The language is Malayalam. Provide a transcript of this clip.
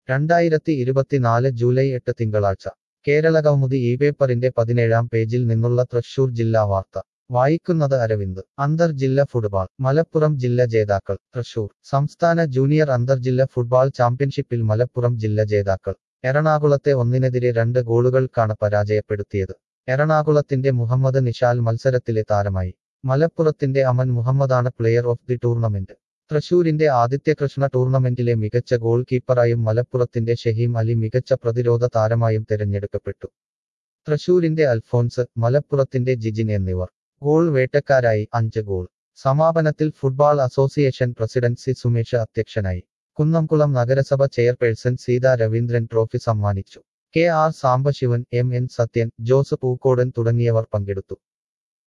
രണ്ടായിരത്തി ഇരുപത്തിനാല് ജൂലൈ എട്ട് തിങ്കളാഴ്ച കേരളകൗമുദി ഈ പേപ്പറിന്റെ പതിനേഴാം പേജിൽ നിന്നുള്ള തൃശൂർ ജില്ലാ വാർത്ത വായിക്കുന്നത് അരവിന്ദ് അന്തർജില്ല ഫുട്ബോൾ മലപ്പുറം ജില്ല ജേതാക്കൾ തൃശൂർ സംസ്ഥാന ജൂനിയർ അന്തർജില്ല ഫുട്ബോൾ ചാമ്പ്യൻഷിപ്പിൽ മലപ്പുറം ജില്ല ജേതാക്കൾ എറണാകുളത്തെ ഒന്നിനെതിരെ രണ്ട് ഗോളുകൾക്കാണ് പരാജയപ്പെടുത്തിയത് എറണാകുളത്തിന്റെ മുഹമ്മദ് നിഷാൽ മത്സരത്തിലെ താരമായി മലപ്പുറത്തിന്റെ അമൻ മുഹമ്മദാണ് പ്ലെയർ ഓഫ് ദി ടൂർണമെന്റ് തൃശൂരിന്റെ ആദിത്യകൃഷ്ണ ടൂർണമെന്റിലെ മികച്ച ഗോൾ കീപ്പറായും മലപ്പുറത്തിന്റെ ഷഹീം അലി മികച്ച പ്രതിരോധ താരമായും തിരഞ്ഞെടുക്കപ്പെട്ടു തൃശൂരിന്റെ അൽഫോൻസ് മലപ്പുറത്തിന്റെ ജിജിൻ എന്നിവർ ഗോൾ വേട്ടക്കാരായി അഞ്ച് ഗോൾ സമാപനത്തിൽ football association president C Sumesh അധ്യക്ഷനായി കുന്നംകുളം നഗരസഭ ചെയർപേഴ്സൺ സീതാ രവീന്ദ്രൻ ട്രോഫി സമ്മാനിച്ചു K R Sambasivan M N Sathyan Jose Pookkodan തുടങ്ങിയവർ പങ്കെടുത്തു